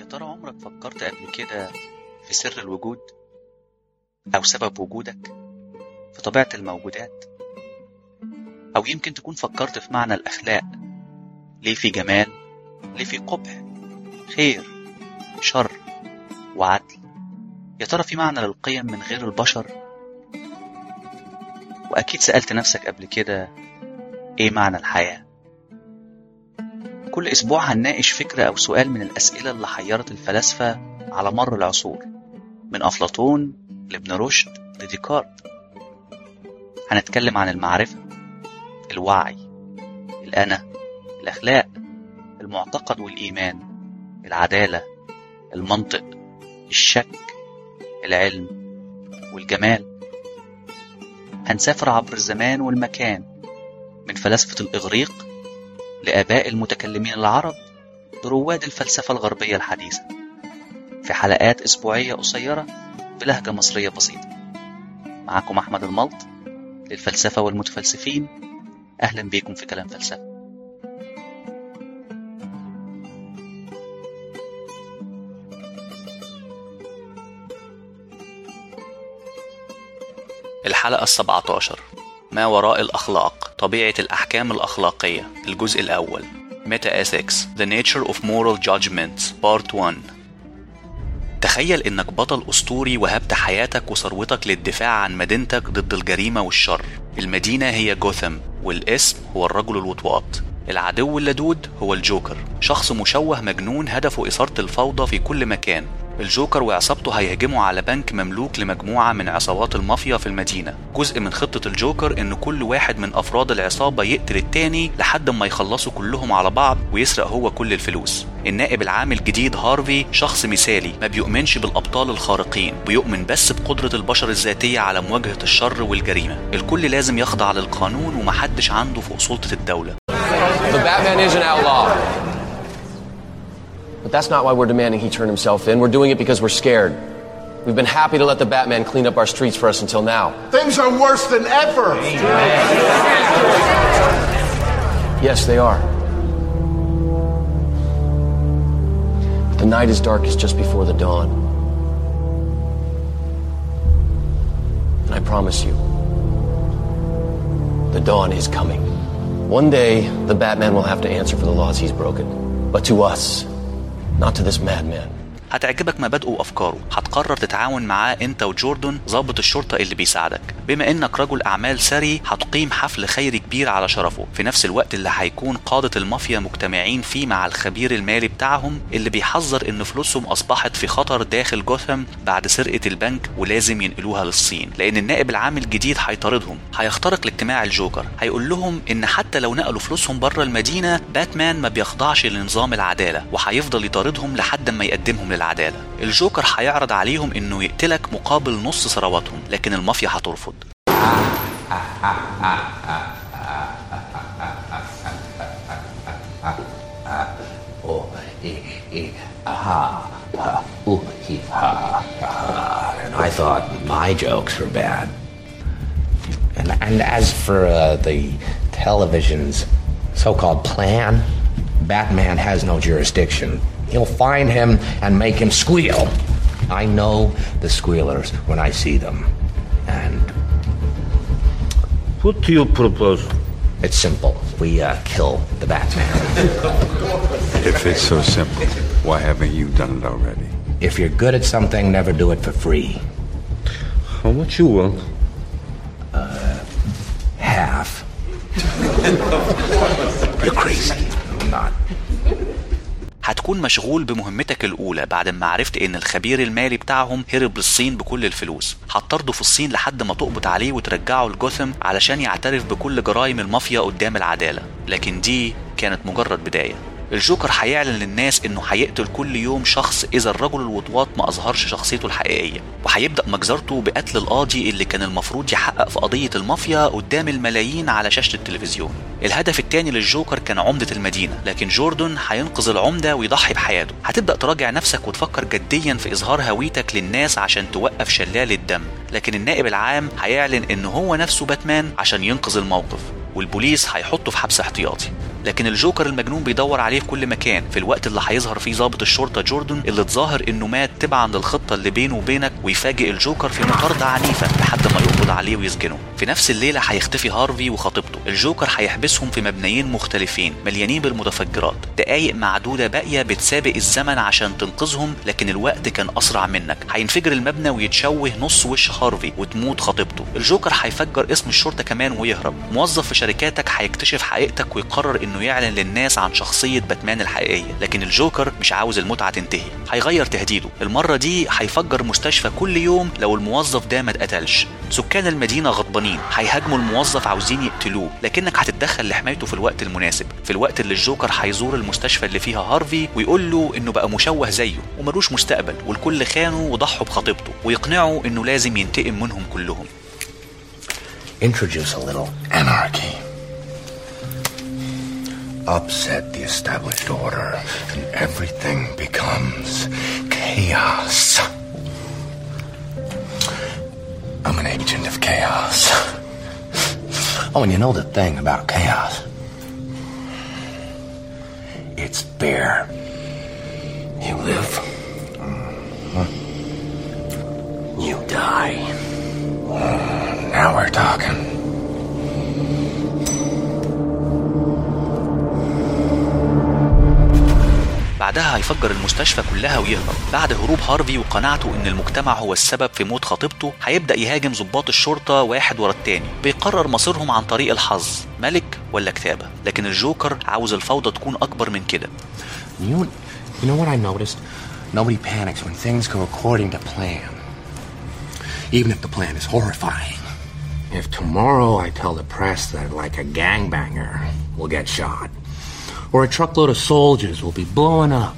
ترى عمرك فكرت قبل كده في سر الوجود أو سبب وجودك في طبيعة الموجودات أو يمكن تكون فكرت في معنى الأخلاق ليه في جمال ليه في قبح خير شر وعدل يا ترى في معنى للقيم من غير البشر وأكيد سألت نفسك قبل كده إيه معنى الحياة كل أسبوع هنناقش فكرة أو سؤال من الأسئلة اللي حيرت الفلاسفة على مر العصور من أفلاطون لابن رشد لديكارت هنتكلم عن المعرفة الوعي الأنا الأخلاق المعتقد والإيمان العدالة المنطق الشك العلم والجمال هنسافر عبر الزمان والمكان من فلاسفة الإغريق لآباء المتكلمين العرب لرواد الفلسفة الغربية الحديثة في حلقات أسبوعية قصيرة بلهجة مصرية بسيطة معكم أحمد الملط للفلسفة والمتفلسفين أهلا بيكم في كلام فلسفة الحلقة السبعة عشر ما وراء الأخلاق طبيعة الأحكام الأخلاقية الجزء الأول Meta Ethics The Nature of Moral Judgments Part 1 تخيل إنك بطل أسطوري وهبت حياتك وثروتك للدفاع عن مدينتك ضد الجريمة والشر المدينة هي جوثم والاسم هو الرجل الوطواط العدو اللدود هو الجوكر شخص مشوه مجنون هدفه إثارة الفوضى في كل مكان الجوكر وعصابته هيهجموا على بنك مملوك لمجموعة من عصابات المافيا في المدينة جزء من خطة الجوكر ان كل واحد من افراد العصابة يقتل التاني لحد ما يخلصوا كلهم على بعض ويسرق هو كل الفلوس النائب العام الجديد هارفي شخص مثالي ما بيؤمنش بالابطال الخارقين بيؤمن بس بقدرة البشر الذاتية على مواجهة الشر والجريمة الكل لازم يخضع للقانون ومحدش عنده فوق سلطة الدولة The Batman is an outlaw. But that's not why we're demanding he turn himself in. We're doing it because we're scared. We've been happy to let the Batman clean up our streets for us until now. Things are worse than ever. Yes, they are. The night is darkest just before the dawn. And I promise you, the dawn is coming. One day, the Batman will have to answer for the laws he's broken. But to us, not to this madman. هتعجبك مبادئه وافكاره هتقرر تتعاون معاه انت وجوردن ضابط الشرطه اللي بيساعدك بما انك رجل اعمال ثري هتقيم حفل خيري كبير على شرفه في نفس الوقت اللي هيكون قاده المافيا مجتمعين فيه مع الخبير المالي بتاعهم اللي بيحذر ان فلوسهم اصبحت في خطر داخل جوثام بعد سرقه البنك ولازم ينقلوها للصين لان النائب العام الجديد هيطاردهم هيخترق لاجتماع الجوكر هيقول لهم ان حتى لو نقلوا فلوسهم بره المدينه باتمان ما بيخضعش لنظام العداله وهيفضل يطاردهم لحد ما يقدمهم للعداله الجوكر هيعرض عليهم انه يقتلك مقابل نص ثرواتهم لكن المافيا هترفض Oh, eh, eh, ah, ah, ooh, hee, ha, ha. And I thought my jokes were bad. And, and as for uh, the television's so called plan, Batman has no jurisdiction. He'll find him and make him squeal. I know the squealers when I see them. And What do you propose? it's simple. We uh, kill the Batman. If it's so simple, why haven't you done it already? if you're good at something, never do it for free. How much you want? Half. You're crazy. I'm not. هتكون مشغول بمهمتك الأولى بعد ما عرفت إن الخبير المالي بتاعهم هرب للصين بكل الفلوس هتطرده في الصين لحد ما تقبض عليه وترجعه لجوثم علشان يعترف بكل جرائم المافيا قدام العدالة لكن دي كانت مجرد بداية الجوكر هيعلن للناس انه هيقتل كل يوم شخص اذا الرجل الوطواط ما اظهرش شخصيته الحقيقيه وهيبدا مجزرته بقتل القاضي اللي كان المفروض يحقق في قضيه المافيا قدام الملايين على شاشه التلفزيون الهدف التاني للجوكر كان عمده المدينه لكن جوردن هينقذ العمده ويضحي بحياته هتبدا تراجع نفسك وتفكر جديا في اظهار هويتك للناس عشان توقف شلال الدم لكن النائب العام هيعلن ان هو نفسه باتمان عشان ينقذ الموقف والبوليس هيحطه في حبس احتياطي لكن الجوكر المجنون بيدور عليه في كل مكان في الوقت اللي هيظهر فيه ضابط الشرطه جوردن اللي اتظاهر انه مات تبعا للخطه اللي بينه وبينك ويفاجئ الجوكر في مطارده عنيفه لحد ما يقبض عليه ويسجنه في نفس الليله هيختفي هارفي وخطيبته الجوكر هيحبسهم في مبنيين مختلفين مليانين بالمتفجرات دقايق معدوده باقيه بتسابق الزمن عشان تنقذهم لكن الوقت كان اسرع منك هينفجر المبنى ويتشوه نص وش هارفي وتموت خطيبته الجوكر هيفجر اسم الشرطه كمان ويهرب موظف في شركاتك هيكتشف حقيقتك ويقرر انه يعلن للناس عن شخصيه باتمان الحقيقيه لكن الجوكر مش عاوز المتعه تنتهي هيغير تهديده المره دي هيفجر مستشفى كل يوم لو الموظف ده ما اتقتلش سكان المدينه غضبانين هيهاجموا الموظف عاوزين يقتلوه لكنك هتتدخل لحمايته في الوقت المناسب في الوقت اللي الجوكر هيزور المستشفى اللي فيها هارفي ويقول له انه بقى مشوه زيه وملوش مستقبل والكل خانه وضحوا بخطيبته ويقنعه انه لازم ينتقم منهم كلهم Introduce a little anarchy. Upset the established order, and everything becomes chaos. I'm an agent of chaos. Oh, and you know the thing about chaos? It's bare. You live. You die. Now we're talking. بعدها هيفجر المستشفى كلها ويهرب بعد هروب هارفي وقناعته ان المجتمع هو السبب في موت خطيبته هيبدا يهاجم ضباط الشرطه واحد ورا التاني بيقرر مصيرهم عن طريق الحظ ملك ولا كتابه لكن الجوكر عاوز الفوضى تكون اكبر من كده You, you know what I noticed? Nobody panics when things go according to plan. Even if the plan is horrifying. If tomorrow I tell the press that, like, a gangbanger will get shot, or a truckload of soldiers will be blown up,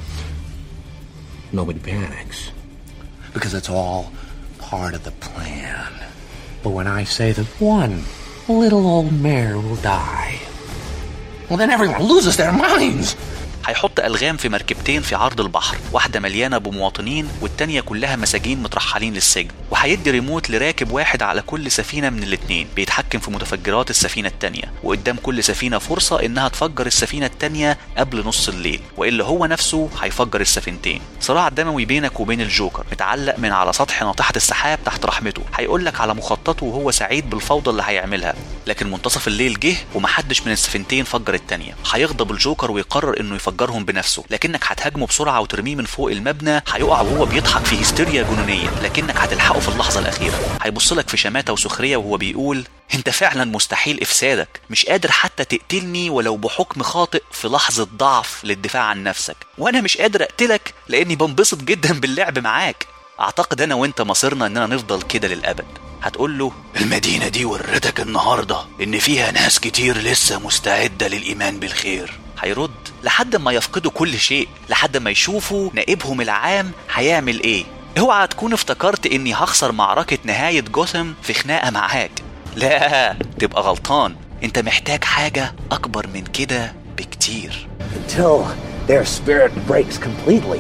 nobody panics. Because it's all part of the plan. But when I say that one little old mare will die, well, then everyone loses their minds. هيحط ألغام في مركبتين في عرض البحر واحدة مليانة بمواطنين والتانية كلها مساجين مترحلين للسجن وهيدي ريموت لراكب واحد على كل سفينة من الاتنين بيتحكم في متفجرات السفينة التانية وقدام كل سفينة فرصة إنها تفجر السفينة التانية قبل نص الليل وإلا هو نفسه هيفجر السفينتين صراع دموي بينك وبين الجوكر متعلق من على سطح ناطحة السحاب تحت رحمته هيقولك على مخططه وهو سعيد بالفوضى اللي هيعملها لكن منتصف الليل جه ومحدش من السفينتين فجر التانية هيغضب الجوكر ويقرر انه يفجرهم بنفسه لكنك هتهاجمه بسرعة وترميه من فوق المبنى هيقع وهو بيضحك في هستيريا جنونية لكنك هتلحقه في اللحظة الأخيرة هيبص لك في شماتة وسخرية وهو بيقول انت فعلا مستحيل افسادك مش قادر حتى تقتلني ولو بحكم خاطئ في لحظة ضعف للدفاع عن نفسك وانا مش قادر اقتلك لاني بنبسط جدا باللعب معاك اعتقد انا وانت مصيرنا اننا نفضل كده للابد هتقول له المدينة دي ورتك النهاردة إن فيها ناس كتير لسه مستعدة للإيمان بالخير هيرد لحد ما يفقدوا كل شيء لحد ما يشوفوا نائبهم العام هيعمل إيه اوعى تكون افتكرت إني هخسر معركة نهاية جوثم في خناقة معاك لا تبقى غلطان انت محتاج حاجة أكبر من كده بكتير until their spirit breaks completely.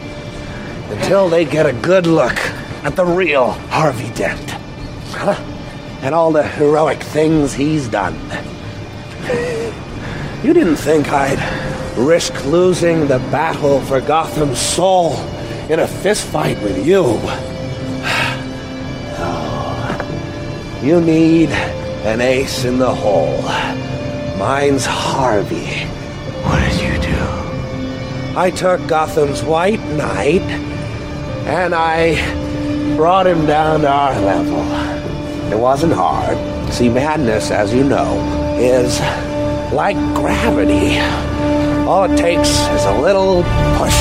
Until they get a good look at the real Harvey Dent. Huh? And all the heroic things he's done. You didn't think I'd risk losing the battle for Gotham's soul in a fistfight with you. No. You need an ace in the hole. Mine's Harvey. What did you do? I took Gotham's White Knight and I brought him down to our level. It wasn't hard. See, madness, as you know, is like gravity. All it takes is a little push.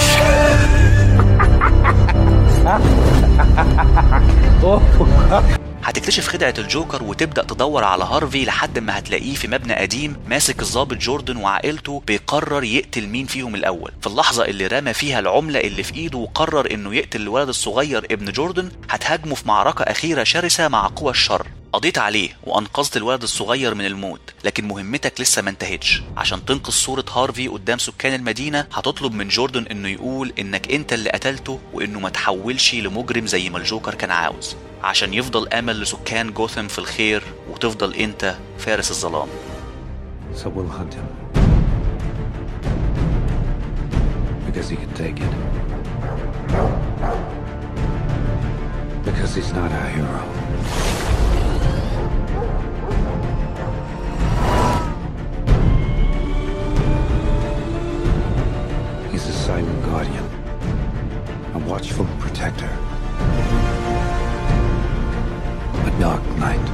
هتكتشف خدعة الجوكر وتبدأ تدور على هارفي لحد ما هتلاقيه في مبنى قديم ماسك الضابط جوردن وعائلته بيقرر يقتل مين فيهم الأول في اللحظة اللي رمى فيها العملة اللي في إيده وقرر إنه يقتل الولد الصغير ابن جوردن هتهاجمه في معركة أخيرة شرسة مع قوى الشر قضيت عليه وانقذت الولد الصغير من الموت لكن مهمتك لسه ما انتهتش عشان تنقذ صورة هارفي قدام سكان المدينة هتطلب من جوردن انه يقول انك انت اللي قتلته وانه ما تحولش لمجرم زي ما الجوكر كان عاوز عشان يفضل امل لسكان جوثم في الخير وتفضل انت فارس الظلام So we'll hunt him. because he could take it. Because he's not our hero. He's a silent guardian, a watchful protector, a dark knight.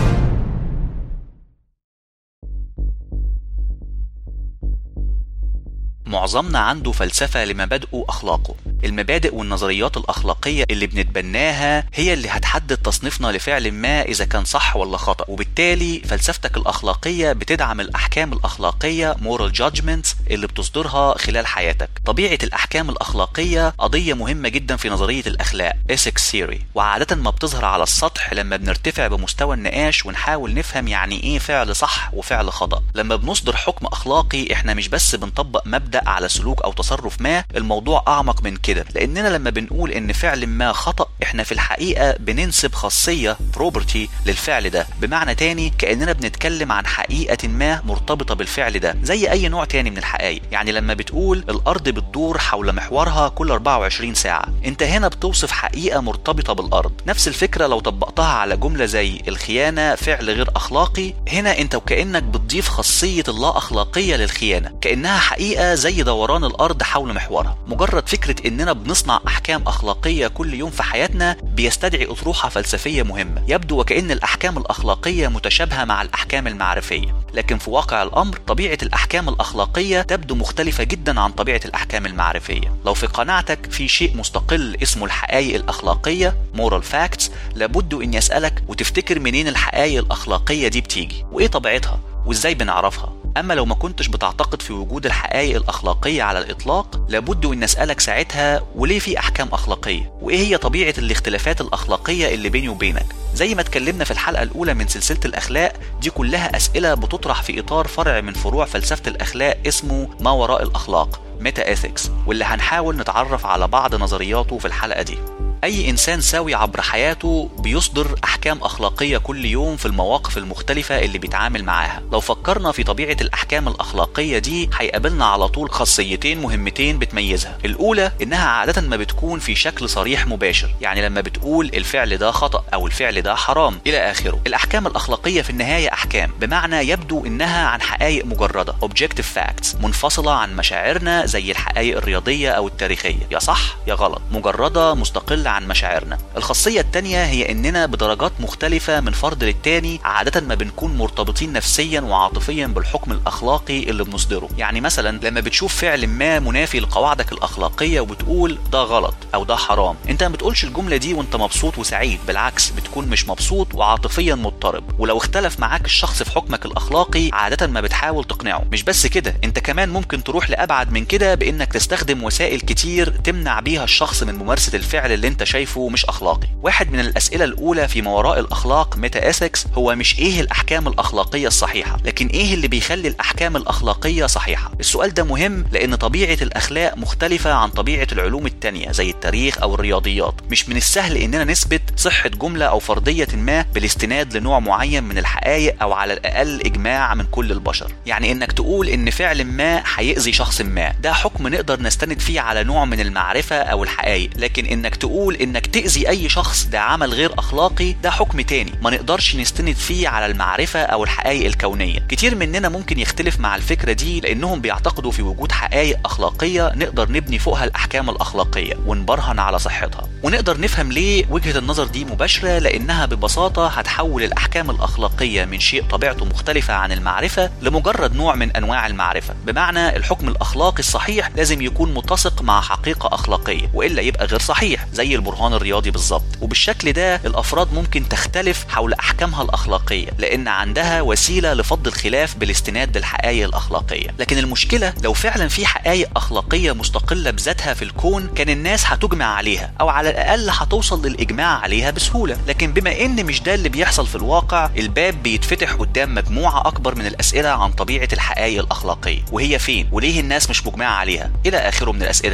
معظمنا عنده فلسفة لمبادئه وأخلاقه المبادئ والنظريات الأخلاقية اللي بنتبناها هي اللي هتحدد تصنيفنا لفعل ما إذا كان صح ولا خطأ وبالتالي فلسفتك الأخلاقية بتدعم الأحكام الأخلاقية moral judgments اللي بتصدرها خلال حياتك طبيعة الأحكام الأخلاقية قضية مهمة جدا في نظرية الأخلاق ethics theory وعادة ما بتظهر على السطح لما بنرتفع بمستوى النقاش ونحاول نفهم يعني إيه فعل صح وفعل خطأ لما بنصدر حكم أخلاقي إحنا مش بس بنطبق مبدأ على سلوك أو تصرف ما الموضوع أعمق من كده لأننا لما بنقول إن فعل ما خطأ إحنا في الحقيقة بننسب خاصية property للفعل ده بمعنى تاني كأننا بنتكلم عن حقيقة ما مرتبطة بالفعل ده زي أي نوع تاني من الحقائق يعني لما بتقول الأرض بتدور حول محورها كل 24 ساعة أنت هنا بتوصف حقيقة مرتبطة بالأرض نفس الفكرة لو طبقتها على جملة زي الخيانة فعل غير أخلاقي هنا أنت وكأنك بتضيف خاصية اللا أخلاقية للخيانة كأنها حقيقة زي دوران الأرض حول محورها مجرد فكرة إننا بنصنع أحكام أخلاقية كل يوم في حياتنا بيستدعي أطروحة فلسفية مهمة يبدو وكأن الأحكام الأخلاقية متشابهة مع الأحكام المعرفية لكن في واقع الأمر طبيعة الأحكام الأخلاقية تبدو مختلفة جدا عن طبيعة الأحكام المعرفية لو في قناعتك في شيء مستقل اسمه الحقائق الأخلاقية moral facts لابد إني أسألك وتفتكر منين الحقائق الأخلاقية دي بتيجي وإيه طبيعتها وإزاي بنعرفها أما لو ما كنتش بتعتقد في وجود الحقائق الأخلاقية على الإطلاق لابد أن أسألك ساعتها وليه في أحكام أخلاقية وإيه هي طبيعة الاختلافات الأخلاقية اللي بيني وبينك زي ما اتكلمنا في الحلقة الأولى من سلسلة الأخلاق دي كلها أسئلة بتطرح في إطار فرع من فروع فلسفة الأخلاق اسمه ما وراء الأخلاق ميتا إثكس واللي هنحاول نتعرف على بعض نظرياته في الحلقة دي أي إنسان سوي عبر حياته بيصدر أحكام أخلاقية كل يوم في المواقف المختلفة اللي بيتعامل معاها لو فكرنا في طبيعة الأحكام الأخلاقية دي هيقابلنا على طول خاصيتين مهمتين بتميزها الأولى إنها عادة ما بتكون في شكل صريح مباشر يعني لما بتقول الفعل ده خطأ أو الفعل ده حرام إلى آخره الأحكام الأخلاقية في النهاية أحكام بمعنى يبدو إنها عن حقائق مجردة objective facts منفصلة عن مشاعرنا زي الحقائق الرياضية أو التاريخية يا صح يا غلط مجردة مستقلة عن مشاعرنا الخاصية التانية هي اننا بدرجات مختلفة من فرد للتاني عادة ما بنكون مرتبطين نفسيا وعاطفيا بالحكم الاخلاقي اللي بنصدره يعني مثلا لما بتشوف فعل ما منافي لقواعدك الاخلاقية وبتقول ده غلط او ده حرام انت ما بتقولش الجملة دي وانت مبسوط وسعيد بالعكس بتكون مش مبسوط وعاطفيا مضطرب ولو اختلف معاك الشخص في حكمك الاخلاقي عادة ما بتحاول تقنعه مش بس كده انت كمان ممكن تروح لابعد من كده بانك تستخدم وسائل كتير تمنع بيها الشخص من ممارسة الفعل اللي انت شايفه مش اخلاقي واحد من الاسئله الاولى في ما وراء الاخلاق ميتا اثكس هو مش ايه الاحكام الاخلاقيه الصحيحه لكن ايه اللي بيخلي الاحكام الاخلاقيه صحيحه السؤال ده مهم لان طبيعه الاخلاق مختلفه عن طبيعه العلوم التانية زي التاريخ او الرياضيات مش من السهل اننا نثبت صحه جمله او فرضيه ما بالاستناد لنوع معين من الحقائق او على الاقل اجماع من كل البشر يعني انك تقول ان فعل ما هيأذي شخص ما ده حكم نقدر نستند فيه على نوع من المعرفه او الحقائق لكن انك تقول انك تأذي أي شخص ده عمل غير أخلاقي ده حكم تاني ما نقدرش نستند فيه على المعرفة أو الحقائق الكونية كتير مننا ممكن يختلف مع الفكرة دي لأنهم بيعتقدوا في وجود حقائق أخلاقية نقدر نبني فوقها الأحكام الأخلاقية ونبرهن على صحتها ونقدر نفهم ليه وجهة النظر دي مباشرة لأنها ببساطة هتحول الأحكام الأخلاقية من شيء طبيعته مختلفة عن المعرفة لمجرد نوع من أنواع المعرفة بمعنى الحكم الأخلاقي الصحيح لازم يكون متسق مع حقيقة أخلاقية وإلا يبقى غير صحيح زي البرهان الرياضي بالظبط وبالشكل ده الافراد ممكن تختلف حول احكامها الاخلاقيه لان عندها وسيله لفض الخلاف بالاستناد للحقائق الاخلاقيه لكن المشكله لو فعلا في حقائق اخلاقيه مستقله بذاتها في الكون كان الناس هتجمع عليها او على الاقل هتوصل للاجماع عليها بسهوله لكن بما ان مش ده اللي بيحصل في الواقع الباب بيتفتح قدام مجموعه اكبر من الاسئله عن طبيعه الحقائق الاخلاقيه وهي فين وليه الناس مش مجمعه عليها الى اخره من الاسئله دي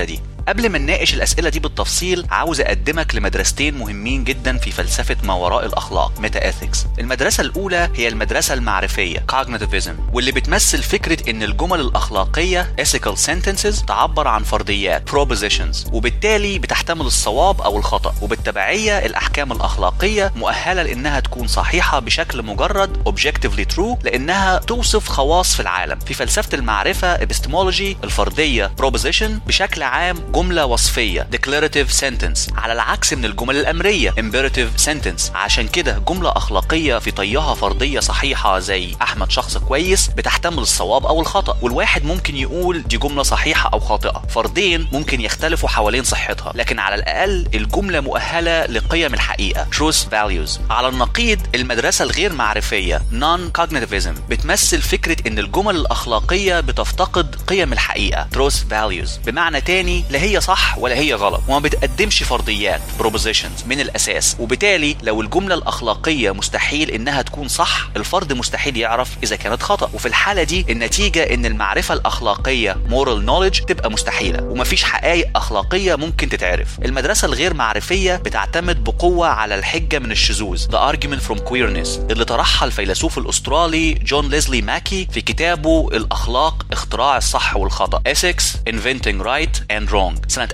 قبل ما نناقش الاسئله دي بالتفصيل عاوز اقدمك لمدرستين مهمين جدا في فلسفه ما وراء الاخلاق ميتا اثكس المدرسه الاولى هي المدرسه المعرفيه cognitivism واللي بتمثل فكره ان الجمل الاخلاقيه ethical sentences تعبر عن فرضيات propositions وبالتالي بتحتمل الصواب او الخطا وبالتبعيه الاحكام الاخلاقيه مؤهله لانها تكون صحيحه بشكل مجرد objectively true لانها توصف خواص في العالم في فلسفه المعرفه epistemology الفرضيه proposition بشكل عام جمله وصفيه declarative sentence على العكس من الجمل الامريه imperative sentence عشان كده جمله اخلاقيه في طيها فرضيه صحيحه زي احمد شخص كويس بتحتمل الصواب او الخطا والواحد ممكن يقول دي جمله صحيحه او خاطئه فردين ممكن يختلفوا حوالين صحتها لكن على الاقل الجمله مؤهله لقيم الحقيقه truth values على النقيض المدرسه الغير معرفيه non cognitivism بتمثل فكره ان الجمل الاخلاقيه بتفتقد قيم الحقيقه truth values بمعنى تاني لا هي صح ولا هي غلط وما بتقدمش فرضيات propositions من الاساس وبالتالي لو الجمله الاخلاقيه مستحيل انها تكون صح الفرد مستحيل يعرف اذا كانت خطا وفي الحاله دي النتيجه ان المعرفه الاخلاقيه moral knowledge تبقى مستحيله ومفيش حقائق اخلاقيه ممكن تتعرف المدرسه الغير معرفيه بتعتمد بقوه على الحجه من الشذوذ The argument from queerness اللي طرحها الفيلسوف الاسترالي جون ليزلي ماكي في كتابه الاخلاق اختراع الصح والخطا Ethics Inventing Right and Wrong سنه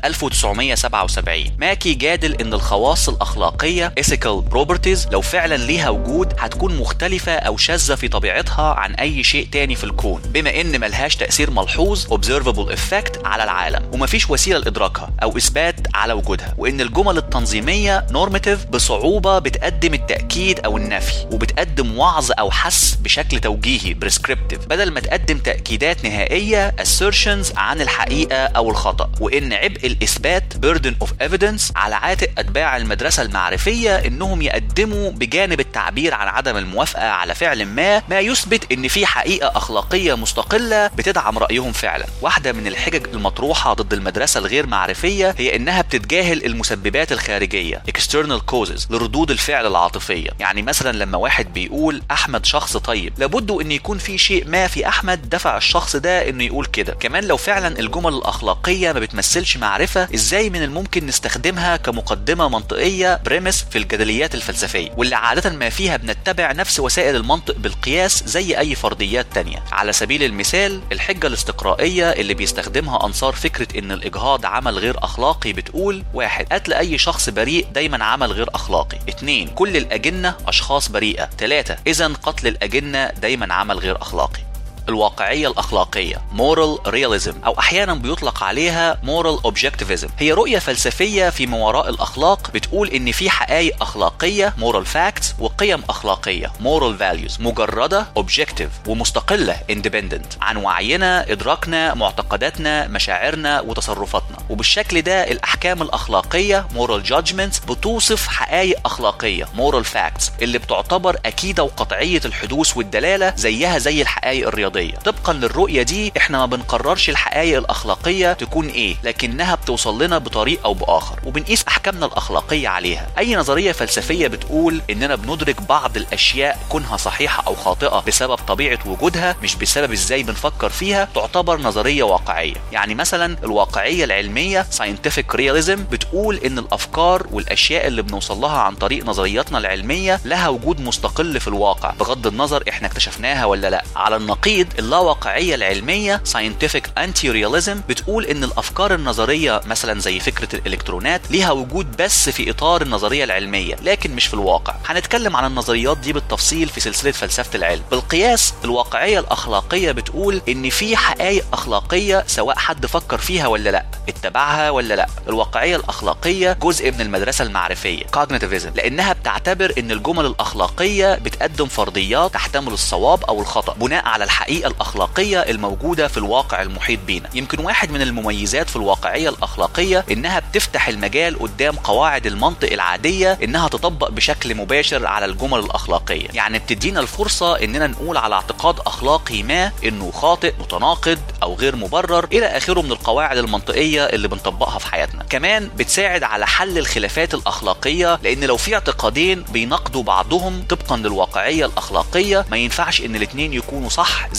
1977 ماكي جادل ان الخواص الاخلاقيه ethical properties لو فعلا ليها وجود هتكون مختلفه او شاذه في طبيعتها عن اي شيء تاني في الكون بما ان ملهاش تاثير ملحوظ observable effect على العالم ومفيش وسيله لادراكها او اثبات على وجودها وان الجمل التنظيميه normative بصعوبه بتقدم التاكيد او النفي وبتقدم وعظ او حث بشكل توجيهي prescriptive بدل ما تقدم تاكيدات نهائيه assertions عن الحقيقه او الخطا وان عبء الاثبات burden of evidence على عاتق اتباع المدرسه المعرفيه انهم يقدموا بجانب التعبير عن عدم الموافقه على فعل ما ما يثبت ان في حقيقه اخلاقيه مستقله بتدعم رايهم فعلا واحده من الحجج المطروحه ضد المدرسه الغير معرفيه هي انها بتتجاهل المسببات الخارجيه external causes لردود الفعل العاطفيه يعني مثلا لما واحد بيقول احمد شخص طيب لابد ان يكون في شيء ما في احمد دفع الشخص ده انه يقول كده كمان لو فعلا الجمل الاخلاقيه ما بتمثلش معرفه ازاي من الممكن نستخدمها كمقدمه منطقيه بريمس في الجدليات الفلسفيه واللي عاده ما فيها بنتبع نفس وسائل المنطق بالقياس زي اي فرضيات تانية على سبيل المثال الحجه الاستقرائيه اللي بيستخدمها انصار فكره ان الاجهاض عمل غير اخلاقي بتقول واحد قتل اي شخص بريء دايما عمل غير اخلاقي اتنين كل الاجنه اشخاص بريئه تلاتة اذا قتل الاجنه دايما عمل غير اخلاقي الواقعية الأخلاقية moral realism أو أحيانا بيطلق عليها moral objectivism هي رؤية فلسفية في ما وراء الأخلاق بتقول إن في حقائق أخلاقية moral facts وقيم أخلاقية moral values مجردة objective ومستقلة independent عن وعينا إدراكنا معتقداتنا مشاعرنا وتصرفاتنا وبالشكل ده الأحكام الأخلاقية moral judgments بتوصف حقائق أخلاقية moral facts اللي بتعتبر أكيدة وقطعية الحدوث والدلالة زيها زي الحقائق الرياضية الرياضيه طبقا للرؤيه دي احنا ما بنقررش الحقائق الاخلاقيه تكون ايه لكنها بتوصل لنا بطريق او باخر وبنقيس احكامنا الاخلاقيه عليها اي نظريه فلسفيه بتقول اننا بندرك بعض الاشياء كونها صحيحه او خاطئه بسبب طبيعه وجودها مش بسبب ازاي بنفكر فيها تعتبر نظريه واقعيه يعني مثلا الواقعيه العلميه scientific realism بتقول ان الافكار والاشياء اللي بنوصل لها عن طريق نظرياتنا العلميه لها وجود مستقل في الواقع بغض النظر احنا اكتشفناها ولا لا على النقيض اللاواقعية العلمية scientific anti-realism بتقول ان الافكار النظرية مثلا زي فكرة الالكترونات ليها وجود بس في اطار النظرية العلمية لكن مش في الواقع هنتكلم عن النظريات دي بالتفصيل في سلسلة فلسفة العلم بالقياس الواقعية الاخلاقية بتقول ان في حقائق اخلاقية سواء حد فكر فيها ولا لا اتبعها ولا لا الواقعية الاخلاقية جزء من المدرسة المعرفية cognitivism لانها بتعتبر ان الجمل الاخلاقية بتقدم فرضيات تحتمل الصواب او الخطأ بناء على الحقيقة الأخلاقية الموجودة في الواقع المحيط بينا يمكن واحد من المميزات في الواقعية الأخلاقية إنها بتفتح المجال قدام قواعد المنطق العادية إنها تطبق بشكل مباشر على الجمل الأخلاقية يعني بتدينا الفرصة إننا نقول على اعتقاد أخلاقي ما إنه خاطئ متناقض أو غير مبرر إلى آخره من القواعد المنطقية اللي بنطبقها في حياتنا كمان بتساعد على حل الخلافات الأخلاقية لأن لو في اعتقادين بيناقضوا بعضهم طبقا للواقعية الأخلاقية ما ينفعش إن الاتنين يكونوا صح زي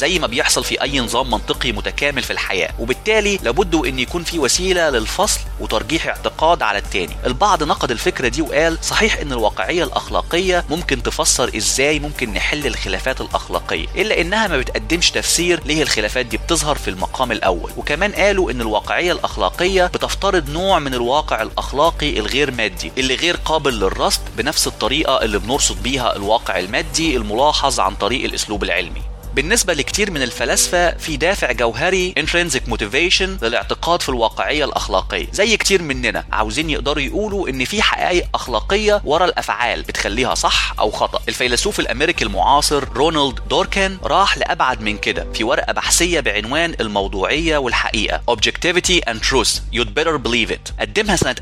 زي ما بيحصل في اي نظام منطقي متكامل في الحياه وبالتالي لابد ان يكون في وسيله للفصل وترجيح اعتقاد على التاني البعض نقد الفكره دي وقال صحيح ان الواقعيه الاخلاقيه ممكن تفسر ازاي ممكن نحل الخلافات الاخلاقيه الا انها ما بتقدمش تفسير ليه الخلافات دي بتظهر في المقام الاول وكمان قالوا ان الواقعيه الاخلاقيه بتفترض نوع من الواقع الاخلاقي الغير مادي اللي غير قابل للرصد بنفس الطريقه اللي بنرصد بيها الواقع المادي الملاحظ عن طريق الاسلوب العلمي بالنسبة لكتير من الفلاسفة في دافع جوهري intrinsic motivation للاعتقاد في الواقعية الأخلاقية زي كتير مننا عاوزين يقدروا يقولوا إن في حقائق أخلاقية ورا الأفعال بتخليها صح أو خطأ الفيلسوف الأمريكي المعاصر رونالد دوركن راح لأبعد من كده في ورقة بحثية بعنوان الموضوعية والحقيقة Objectivity and Truth You'd Better Believe It قدمها سنة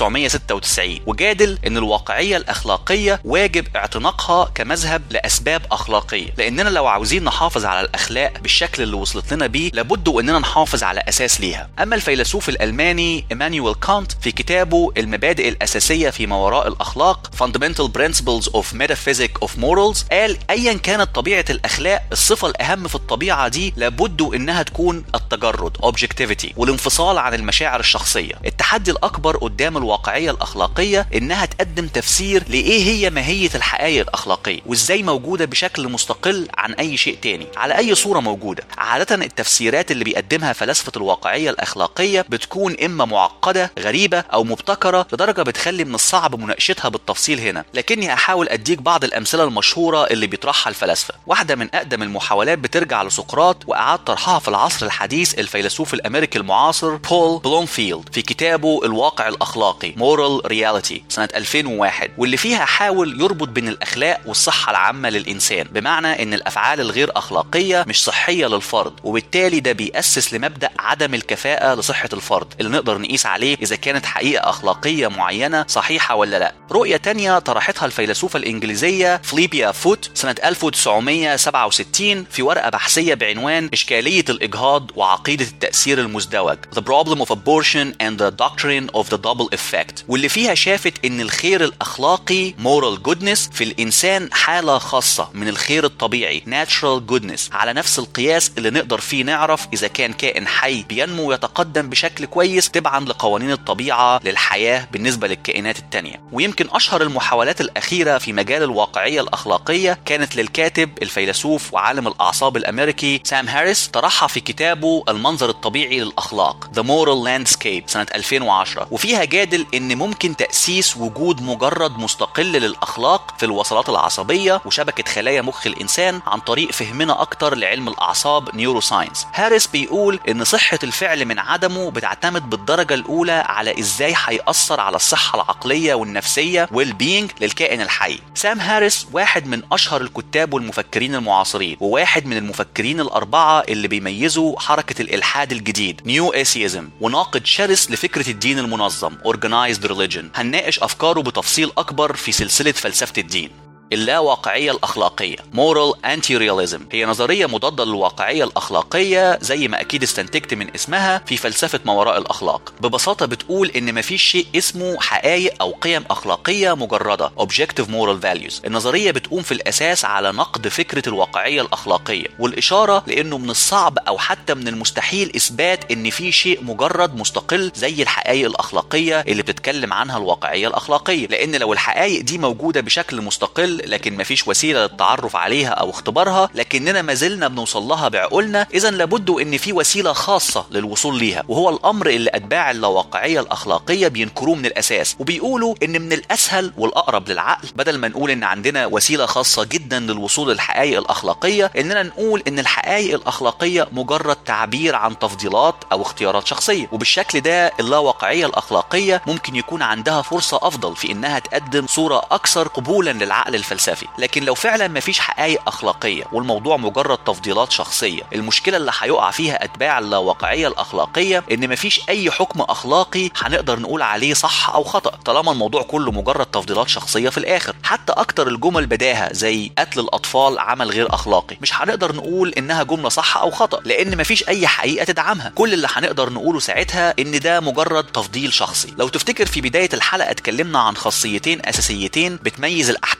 1996 وجادل إن الواقعية الأخلاقية واجب اعتناقها كمذهب لأسباب أخلاقية لأننا لو عاوزين نحافظ على الأخلاق بالشكل اللي وصلت لنا بيه لابد إننا نحافظ على أساس ليها أما الفيلسوف الألماني إيمانويل كانت في كتابه المبادئ الأساسية في ما وراء الأخلاق Fundamental Principles of Metaphysics of Morals قال أيا كانت طبيعة الأخلاق الصفة الأهم في الطبيعة دي لابد إنها تكون التجرد Objectivity والانفصال عن المشاعر الشخصية التحدي الأكبر قدام الواقعية الأخلاقية إنها تقدم تفسير لإيه هي ماهية الحقائق الأخلاقية وإزاي موجودة بشكل مستقل عن أي شيء تاني على أي صورة موجودة عادة التفسيرات اللي بيقدمها فلاسفة الواقعية الأخلاقية بتكون إما معقدة غريبة أو مبتكرة لدرجة بتخلي من الصعب مناقشتها بالتفصيل هنا لكني أحاول أديك بعض الأمثلة المشهورة اللي بيطرحها الفلاسفة واحدة من أقدم المحاولات بترجع لسقراط وأعاد طرحها في العصر الحديث الفيلسوف الأمريكي المعاصر بول بلومفيلد في كتابه الواقع الأخلاقي Moral Reality سنة 2001 واللي فيها حاول يربط بين الأخلاق والصحة العامة للإنسان بمعنى إن الأفعال الغير أخلاقية مش صحية للفرد وبالتالي ده بيأسس لمبدأ عدم الكفاءة لصحة الفرد اللي نقدر نقيس عليه إذا كانت حقيقة أخلاقية معينة صحيحة ولا لا رؤية تانية طرحتها الفيلسوفة الإنجليزية فليبيا فوت سنة 1967 في ورقة بحثية بعنوان إشكالية الإجهاض وعقيدة التأثير المزدوج The Problem of Abortion and the Doctrine of the Double Effect واللي فيها شافت إن الخير الأخلاقي moral goodness في الإنسان حالة خاصة من الخير الطبيعي natural goodness على نفس القياس اللي نقدر فيه نعرف إذا كان كائن حي بينمو ويتقدم بشكل كويس تبعا لقوانين الطبيعة للحياة بالنسبة للكائنات التانية ويمكن أشهر المحاولات الأخيرة في مجال الواقعية الأخلاقية كانت للكاتب الفيلسوف وعالم الأعصاب الأمريكي سام هاريس طرحها في كتابه المنظر الطبيعي للأخلاق The Moral Landscape سنة 2010 وفيها جادل إن ممكن تأسيس وجود مجرد مستقل للأخلاق في الوصلات العصبية وشبكة خلايا مخ الإنسان عن طريق فهمنا أكتر لعلم الأعصاب نيوروساينس هاريس بيقول إن صحة الفعل من عدمه بتعتمد بالدرجة الأولى على إزاي هيأثر على الصحة العقلية والنفسية ويل بينج للكائن الحي سام هاريس واحد من أشهر الكتاب والمفكرين المعاصرين وواحد من المفكرين الأربعة اللي بيميزوا حركة الإلحاد الجديد نيو ايسيزم وناقد شرس لفكرة الدين المنظم Organized Religion هنناقش أفكاره بتفصيل أكبر في سلسلة فلسفة الدين اللاواقعية الأخلاقية Moral Anti-Realism هي نظرية مضادة للواقعية الأخلاقية زي ما أكيد استنتجت من اسمها في فلسفة ما وراء الأخلاق ببساطة بتقول إن مفيش شيء اسمه حقائق أو قيم أخلاقية مجردة Objective Moral Values النظرية بتقوم في الأساس على نقد فكرة الواقعية الأخلاقية والإشارة لأنه من الصعب أو حتى من المستحيل إثبات إن في شيء مجرد مستقل زي الحقائق الأخلاقية اللي بتتكلم عنها الواقعية الأخلاقية لأن لو الحقائق دي موجودة بشكل مستقل لكن مفيش وسيله للتعرف عليها او اختبارها لكننا ما زلنا بنوصل لها بعقولنا اذا لابد ان في وسيله خاصه للوصول ليها وهو الامر اللي اتباع اللاواقعيه الاخلاقيه بينكروه من الاساس وبيقولوا ان من الاسهل والاقرب للعقل بدل ما نقول ان عندنا وسيله خاصه جدا للوصول للحقائق الاخلاقيه اننا نقول ان الحقائق الاخلاقيه مجرد تعبير عن تفضيلات او اختيارات شخصيه وبالشكل ده اللاواقعيه الاخلاقيه ممكن يكون عندها فرصه افضل في انها تقدم صوره اكثر قبولا للعقل الفلسفي الفلسفي لكن لو فعلا مفيش حقائق اخلاقيه والموضوع مجرد تفضيلات شخصيه المشكله اللي هيقع فيها اتباع اللاواقعيه الاخلاقيه ان مفيش اي حكم اخلاقي هنقدر نقول عليه صح او خطا طالما الموضوع كله مجرد تفضيلات شخصيه في الاخر حتى اكتر الجمل بداهه زي قتل الاطفال عمل غير اخلاقي مش هنقدر نقول انها جمله صح او خطا لان مفيش اي حقيقه تدعمها كل اللي هنقدر نقوله ساعتها ان ده مجرد تفضيل شخصي لو تفتكر في بدايه الحلقه اتكلمنا عن خاصيتين اساسيتين بتميز الاحكام الاخلاقيه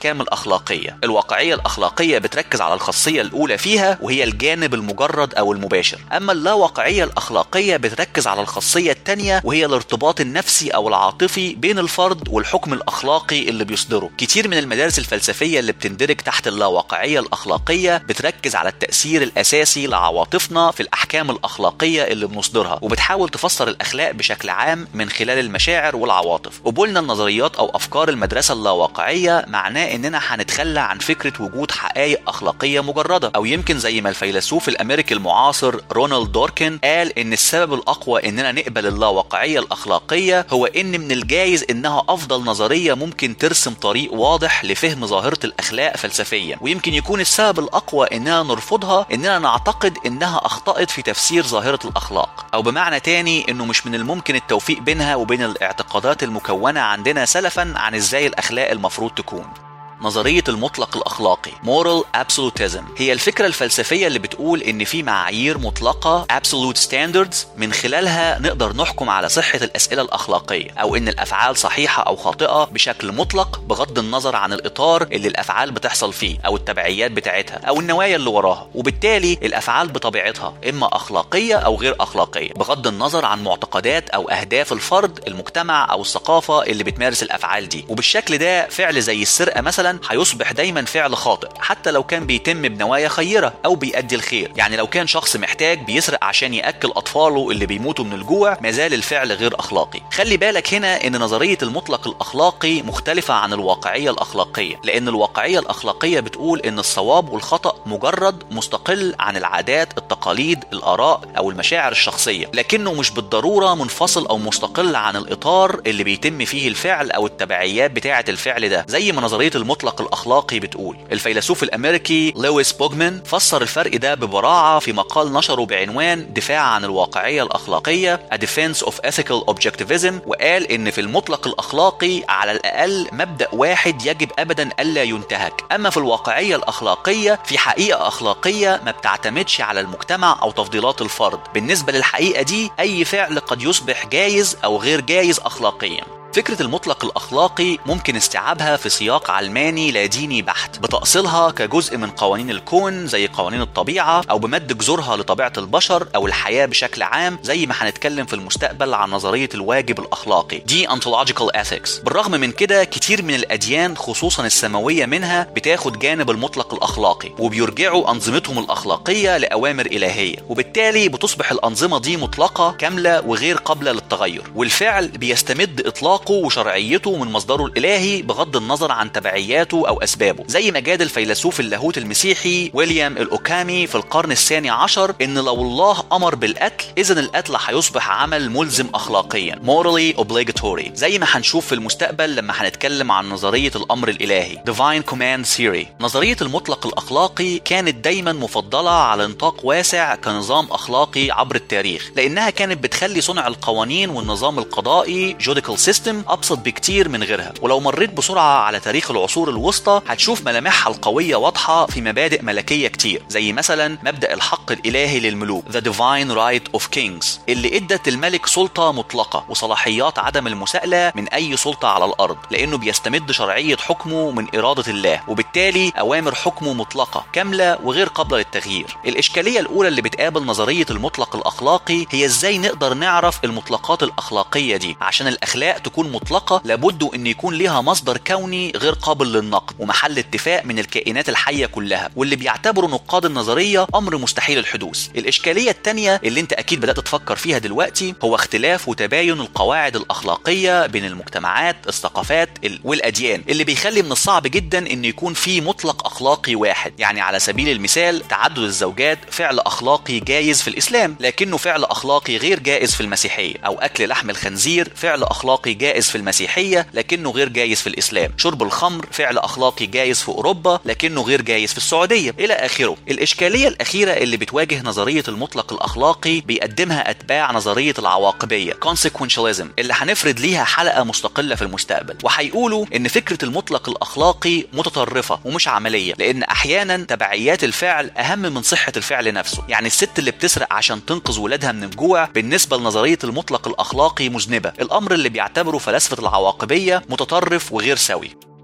الأخلاقية الواقعية الأخلاقية بتركز على الخاصية الأولى فيها وهي الجانب المجرد أو المباشر أما اللاواقعية الأخلاقية بتركز على الخاصية التانية وهي الارتباط النفسي أو العاطفي بين الفرد والحكم الأخلاقي اللي بيصدره كتير من المدارس الفلسفية اللي بتندرج تحت اللاواقعية الأخلاقية بتركز على التأثير الأساسي لعواطفنا في الأحكام الأخلاقية اللي بنصدرها وبتحاول تفسر الأخلاق بشكل عام من خلال المشاعر والعواطف قبولنا النظريات أو أفكار المدرسة اللاواقعية معناه إننا هنتخلى عن فكرة وجود حقائق أخلاقية مجردة أو يمكن زي ما الفيلسوف الأمريكي المعاصر رونالد دوركن قال إن السبب الأقوى إننا نقبل اللاواقعية الأخلاقية هو إن من الجايز إنها أفضل نظرية ممكن ترسم طريق واضح لفهم ظاهرة الأخلاق فلسفيا ويمكن يكون السبب الأقوى إننا نرفضها إننا نعتقد إنها أخطأت في تفسير ظاهرة الأخلاق أو بمعنى تاني إنه مش من الممكن التوفيق بينها وبين الاعتقادات المكونة عندنا سلفا عن إزاي الأخلاق المفروض تكون نظرية المطلق الأخلاقي moral absolutism هي الفكرة الفلسفية اللي بتقول إن في معايير مطلقة absolute standards من خلالها نقدر نحكم على صحة الأسئلة الأخلاقية أو إن الأفعال صحيحة أو خاطئة بشكل مطلق بغض النظر عن الإطار اللي الأفعال بتحصل فيه أو التبعيات بتاعتها أو النوايا اللي وراها وبالتالي الأفعال بطبيعتها إما أخلاقية أو غير أخلاقية بغض النظر عن معتقدات أو أهداف الفرد المجتمع أو الثقافة اللي بتمارس الأفعال دي وبالشكل ده فعل زي السرقة مثلا هيصبح دايما فعل خاطئ حتى لو كان بيتم بنوايا خيرة أو بيؤدي الخير يعني لو كان شخص محتاج بيسرق عشان يأكل أطفاله اللي بيموتوا من الجوع ما زال الفعل غير أخلاقي خلي بالك هنا إن نظرية المطلق الأخلاقي مختلفة عن الواقعية الأخلاقية لأن الواقعية الأخلاقية بتقول إن الصواب والخطأ مجرد مستقل عن العادات التقاليد الآراء أو المشاعر الشخصية لكنه مش بالضرورة منفصل أو مستقل عن الإطار اللي بيتم فيه الفعل أو التبعيات بتاعة الفعل ده زي ما نظرية المطلق الأخلاقي بتقول الفيلسوف الأمريكي لويس بوجمان فسر الفرق ده ببراعة في مقال نشره بعنوان دفاع عن الواقعية الأخلاقية A Defense of Ethical Objectivism وقال إن في المطلق الأخلاقي على الأقل مبدأ واحد يجب أبدا ألا ينتهك أما في الواقعية الأخلاقية في حقيقة أخلاقية ما بتعتمدش على المجتمع أو تفضيلات الفرد بالنسبة للحقيقة دي أي فعل قد يصبح جايز أو غير جايز أخلاقيا فكرة المطلق الأخلاقي ممكن استيعابها في سياق علماني لا ديني بحت بتأصيلها كجزء من قوانين الكون زي قوانين الطبيعة أو بمد جذورها لطبيعة البشر أو الحياة بشكل عام زي ما هنتكلم في المستقبل عن نظرية الواجب الأخلاقي دي ontological ethics بالرغم من كده كتير من الأديان خصوصا السماوية منها بتاخد جانب المطلق الأخلاقي وبيرجعوا أنظمتهم الأخلاقية لأوامر إلهية وبالتالي بتصبح الأنظمة دي مطلقة كاملة وغير قابلة للتغير والفعل بيستمد إطلاق إطلاقه وشرعيته من مصدره الإلهي بغض النظر عن تبعياته أو أسبابه زي ما جاد الفيلسوف اللاهوت المسيحي ويليام الأوكامي في القرن الثاني عشر إن لو الله أمر بالقتل إذا القتل هيصبح عمل ملزم أخلاقيا morally obligatory زي ما هنشوف في المستقبل لما هنتكلم عن نظرية الأمر الإلهي divine command theory نظرية المطلق الأخلاقي كانت دايما مفضلة على نطاق واسع كنظام أخلاقي عبر التاريخ لأنها كانت بتخلي صنع القوانين والنظام القضائي judicial system ابسط بكتير من غيرها ولو مريت بسرعه على تاريخ العصور الوسطى هتشوف ملامحها القويه واضحه في مبادئ ملكيه كتير زي مثلا مبدا الحق الالهي للملوك The Divine Right of Kings اللي ادت الملك سلطه مطلقه وصلاحيات عدم المساءله من اي سلطه على الارض لانه بيستمد شرعيه حكمه من اراده الله وبالتالي اوامر حكمه مطلقه كامله وغير قابله للتغيير الاشكاليه الاولى اللي بتقابل نظريه المطلق الاخلاقي هي ازاي نقدر نعرف المطلقات الاخلاقيه دي عشان الاخلاق تكون مطلقة لابد أن يكون لها مصدر كوني غير قابل للنقد ومحل اتفاق من الكائنات الحية كلها واللي بيعتبروا نقاد النظرية أمر مستحيل الحدوث الإشكالية التانية اللي أنت أكيد بدأت تفكر فيها دلوقتي هو اختلاف وتباين القواعد الأخلاقية بين المجتمعات الثقافات والأديان اللي بيخلي من الصعب جدا أن يكون في مطلق أخلاقي واحد يعني على سبيل المثال تعدد الزوجات فعل أخلاقي جايز في الإسلام لكنه فعل أخلاقي غير جائز في المسيحية أو أكل لحم الخنزير فعل أخلاقي جائز في المسيحية لكنه غير جايز في الإسلام شرب الخمر فعل أخلاقي جايز في أوروبا لكنه غير جايز في السعودية إلى آخره الإشكالية الأخيرة اللي بتواجه نظرية المطلق الأخلاقي بيقدمها أتباع نظرية العواقبية consequentialism اللي هنفرد ليها حلقة مستقلة في المستقبل وهيقولوا إن فكرة المطلق الأخلاقي متطرفة ومش عملية لأن أحيانا تبعيات الفعل أهم من صحة الفعل نفسه يعني الست اللي بتسرق عشان تنقذ ولادها من الجوع بالنسبة لنظرية المطلق الأخلاقي مذنبة الأمر اللي بيعتبره فلاسفة العواقبية متطرف وغير سوي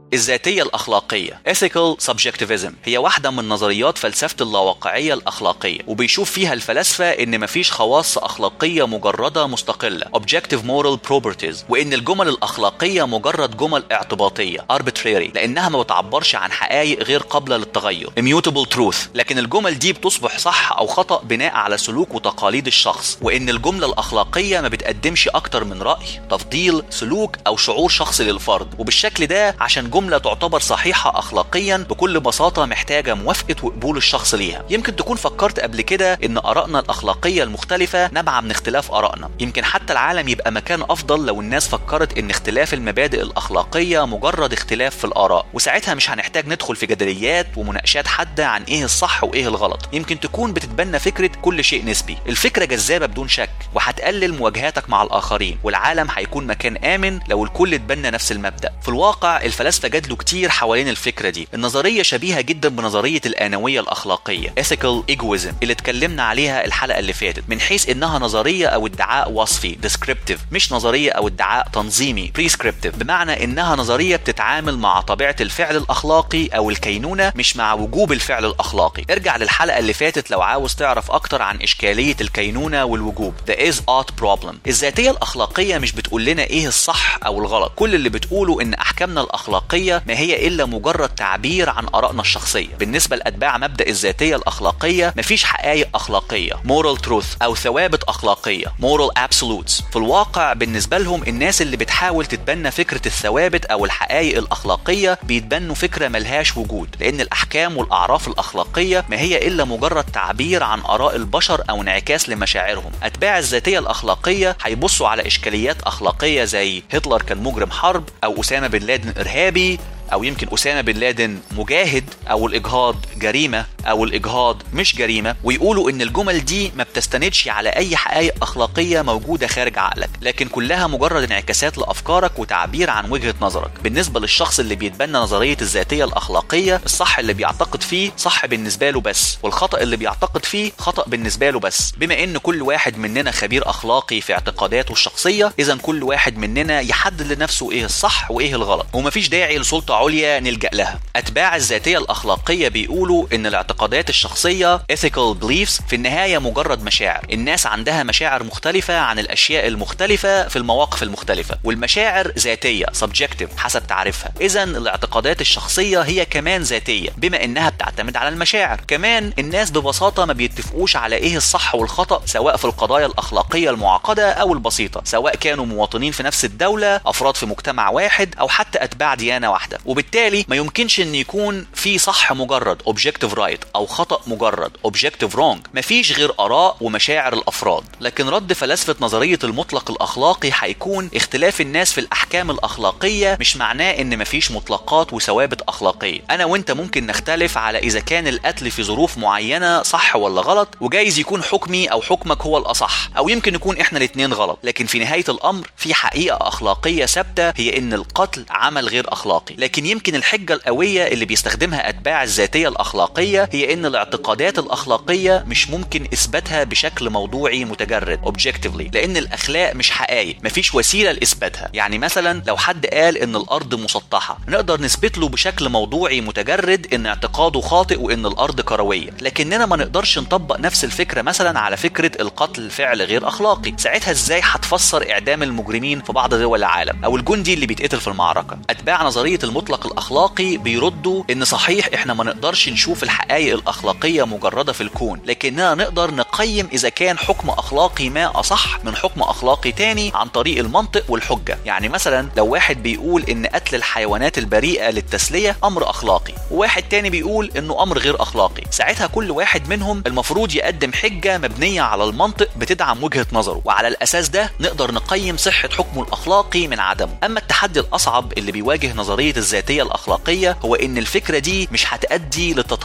الذاتية الأخلاقية Ethical Subjectivism هي واحدة من نظريات فلسفة اللاواقعية الأخلاقية وبيشوف فيها الفلاسفة إن مفيش خواص أخلاقية مجردة مستقلة Objective Moral Properties وإن الجمل الأخلاقية مجرد جمل اعتباطية Arbitrary لأنها ما بتعبرش عن حقائق غير قابلة للتغير Immutable Truth لكن الجمل دي بتصبح صح أو خطأ بناء على سلوك وتقاليد الشخص وإن الجملة الأخلاقية ما بتقدمش أكتر من رأي تفضيل سلوك أو شعور شخصي للفرد وبالشكل ده عشان جملة تعتبر صحيحة أخلاقيا بكل بساطة محتاجة موافقة وقبول الشخص ليها يمكن تكون فكرت قبل كده إن آرائنا الأخلاقية المختلفة نابعة من اختلاف آرائنا يمكن حتى العالم يبقى مكان أفضل لو الناس فكرت إن اختلاف المبادئ الأخلاقية مجرد اختلاف في الآراء وساعتها مش هنحتاج ندخل في جدليات ومناقشات حادة عن إيه الصح وإيه الغلط يمكن تكون بتتبنى فكرة كل شيء نسبي الفكرة جذابة بدون شك وهتقلل مواجهاتك مع الآخرين والعالم هيكون مكان آمن لو الكل اتبنى نفس المبدأ في الواقع الفلاسفة جادلوا كتير حوالين الفكرة دي النظرية شبيهة جدا بنظرية الآنوية الأخلاقية ethical egoism اللي اتكلمنا عليها الحلقة اللي فاتت من حيث إنها نظرية أو ادعاء وصفي descriptive مش نظرية أو ادعاء تنظيمي prescriptive بمعنى إنها نظرية بتتعامل مع طبيعة الفعل الأخلاقي أو الكينونة مش مع وجوب الفعل الأخلاقي ارجع للحلقة اللي فاتت لو عاوز تعرف أكتر عن إشكالية الكينونة والوجوب The is ought problem الذاتية الأخلاقية مش بتقول لنا إيه الصح أو الغلط كل اللي بتقوله إن أحكامنا الأخلاقية ما هي إلا مجرد تعبير عن آرائنا الشخصية بالنسبة لأتباع مبدأ الذاتية الأخلاقية مفيش حقائق أخلاقية moral truth أو ثوابت أخلاقية moral absolutes في الواقع بالنسبة لهم الناس اللي بتحاول تتبنى فكرة الثوابت أو الحقائق الأخلاقية بيتبنوا فكرة ملهاش وجود لأن الأحكام والأعراف الأخلاقية ما هي إلا مجرد تعبير عن آراء البشر أو انعكاس لمشاعرهم أتباع الذاتية الأخلاقية هيبصوا على إشكاليات أخلاقية زي هتلر كان مجرم حرب أو أسامة بن لادن إرهابي او يمكن اسامه بن لادن مجاهد او الاجهاض جريمه او الاجهاض مش جريمه ويقولوا ان الجمل دي ما بتستندش على اي حقائق اخلاقيه موجوده خارج عقلك لكن كلها مجرد انعكاسات لافكارك وتعبير عن وجهه نظرك بالنسبه للشخص اللي بيتبنى نظريه الذاتيه الاخلاقيه الصح اللي بيعتقد فيه صح بالنسبه له بس والخطا اللي بيعتقد فيه خطا بالنسبه له بس بما ان كل واحد مننا خبير اخلاقي في اعتقاداته الشخصيه اذا كل واحد مننا يحدد لنفسه ايه الصح وايه الغلط ومفيش داعي لسلطه عليا نلجأ لها أتباع الذاتية الأخلاقية بيقولوا إن الاعتقادات الشخصية ethical beliefs في النهاية مجرد مشاعر الناس عندها مشاعر مختلفة عن الأشياء المختلفة في المواقف المختلفة والمشاعر ذاتية subjective حسب تعريفها إذا الاعتقادات الشخصية هي كمان ذاتية بما إنها بتعتمد على المشاعر كمان الناس ببساطة ما بيتفقوش على إيه الصح والخطأ سواء في القضايا الأخلاقية المعقدة أو البسيطة سواء كانوا مواطنين في نفس الدولة أفراد في مجتمع واحد أو حتى أتباع ديانة واحدة وبالتالي ما يمكنش ان يكون في صح مجرد objective right او خطا مجرد objective wrong مفيش غير اراء ومشاعر الافراد لكن رد فلسفه نظريه المطلق الاخلاقي هيكون اختلاف الناس في الاحكام الاخلاقيه مش معناه ان مفيش مطلقات وثوابت اخلاقيه انا وانت ممكن نختلف على اذا كان القتل في ظروف معينه صح ولا غلط وجايز يكون حكمي او حكمك هو الاصح او يمكن نكون احنا الاثنين غلط لكن في نهايه الامر في حقيقه اخلاقيه ثابته هي ان القتل عمل غير اخلاقي لكن يمكن الحجة القوية اللي بيستخدمها أتباع الذاتية الأخلاقية هي إن الاعتقادات الأخلاقية مش ممكن إثباتها بشكل موضوعي متجرد objectively لأن الأخلاق مش حقائق مفيش وسيلة لإثباتها يعني مثلا لو حد قال إن الأرض مسطحة نقدر نثبت له بشكل موضوعي متجرد إن اعتقاده خاطئ وإن الأرض كروية لكننا ما نقدرش نطبق نفس الفكرة مثلا على فكرة القتل فعل غير أخلاقي ساعتها إزاي هتفسر إعدام المجرمين في بعض دول العالم أو الجندي اللي بيتقتل في المعركة أتباع نظرية المطلق الاخلاقي بيردوا ان صحيح احنا ما نقدرش نشوف الحقائق الاخلاقيه مجرده في الكون لكننا نقدر نقيم اذا كان حكم اخلاقي ما اصح من حكم اخلاقي تاني عن طريق المنطق والحجه يعني مثلا لو واحد بيقول ان قتل الحيوانات البريئه للتسليه امر اخلاقي وواحد تاني بيقول انه امر غير اخلاقي ساعتها كل واحد منهم المفروض يقدم حجه مبنيه على المنطق بتدعم وجهه نظره وعلى الاساس ده نقدر نقيم صحه حكمه الاخلاقي من عدمه اما التحدي الاصعب اللي بيواجه نظريه الذاتيه الاخلاقيه هو ان الفكره دي مش هتؤدي للتطور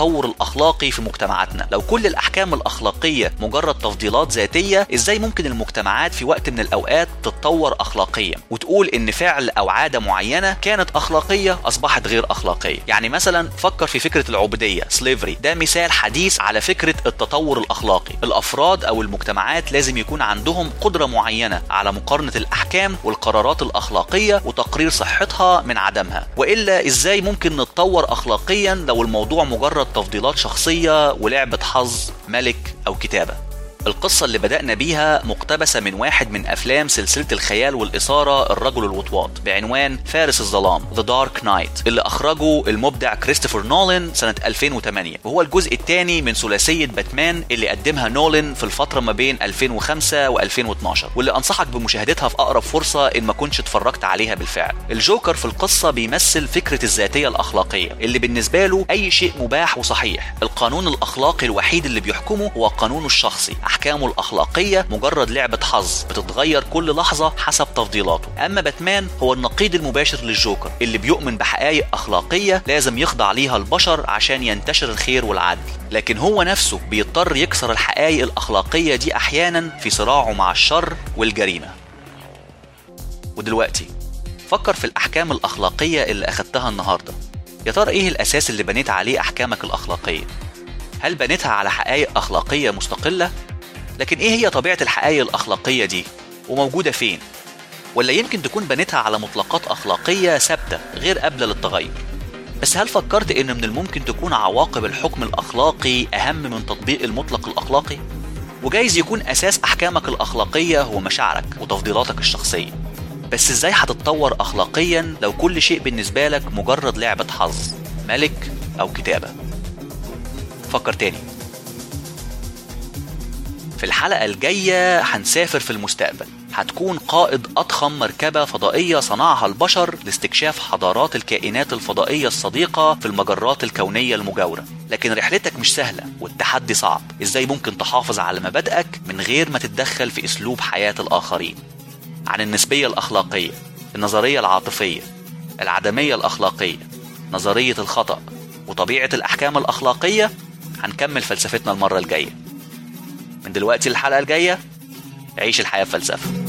الأخلاقي في مجتمعاتنا لو كل الأحكام الأخلاقية مجرد تفضيلات ذاتية إزاي ممكن المجتمعات في وقت من الأوقات تتطور أخلاقيا وتقول إن فعل أو عادة معينة كانت أخلاقية أصبحت غير أخلاقية يعني مثلا فكر في فكرة العبودية سليفري ده مثال حديث على فكرة التطور الأخلاقي الأفراد أو المجتمعات لازم يكون عندهم قدرة معينة على مقارنة الأحكام والقرارات الأخلاقية وتقرير صحتها من عدمها وإلا إزاي ممكن نتطور أخلاقيا لو الموضوع مجرد تفضيلات شخصية ولعبة حظ ملك أو كتابة القصة اللي بدأنا بيها مقتبسة من واحد من أفلام سلسلة الخيال والإثارة الرجل الوطواط بعنوان فارس الظلام The Dark Knight اللي أخرجه المبدع كريستوفر نولان سنة 2008 وهو الجزء الثاني من ثلاثية باتمان اللي قدمها نولان في الفترة ما بين 2005 و2012 واللي أنصحك بمشاهدتها في أقرب فرصة إن ما كنتش اتفرجت عليها بالفعل الجوكر في القصة بيمثل فكرة الذاتية الأخلاقية اللي بالنسبة له أي شيء مباح وصحيح القانون الأخلاقي الوحيد اللي بيحكمه هو قانونه الشخصي أحكامه الأخلاقية مجرد لعبة حظ بتتغير كل لحظة حسب تفضيلاته أما باتمان هو النقيض المباشر للجوكر اللي بيؤمن بحقائق أخلاقية لازم يخضع ليها البشر عشان ينتشر الخير والعدل لكن هو نفسه بيضطر يكسر الحقائق الأخلاقية دي أحيانا في صراعه مع الشر والجريمة ودلوقتي فكر في الأحكام الأخلاقية اللي أخدتها النهاردة يا ترى إيه الأساس اللي بنيت عليه أحكامك الأخلاقية؟ هل بنيتها على حقائق أخلاقية مستقلة؟ لكن إيه هي طبيعة الحقائق الأخلاقية دي؟ وموجودة فين؟ ولا يمكن تكون بنيتها على مطلقات أخلاقية ثابتة غير قابلة للتغير؟ بس هل فكرت إن من الممكن تكون عواقب الحكم الأخلاقي أهم من تطبيق المطلق الأخلاقي؟ وجايز يكون أساس أحكامك الأخلاقية هو مشاعرك وتفضيلاتك الشخصية بس ازاي هتتطور اخلاقيا لو كل شيء بالنسبه لك مجرد لعبه حظ ملك او كتابه فكر تاني في الحلقه الجايه هنسافر في المستقبل هتكون قائد أضخم مركبة فضائية صنعها البشر لاستكشاف حضارات الكائنات الفضائية الصديقة في المجرات الكونية المجاورة لكن رحلتك مش سهلة والتحدي صعب إزاي ممكن تحافظ على مبادئك من غير ما تتدخل في أسلوب حياة الآخرين عن النسبية الأخلاقية النظرية العاطفية العدمية الأخلاقية نظرية الخطأ وطبيعة الأحكام الأخلاقية هنكمل فلسفتنا المرة الجاية من دلوقتي الحلقة الجاية عيش الحياة بفلسفة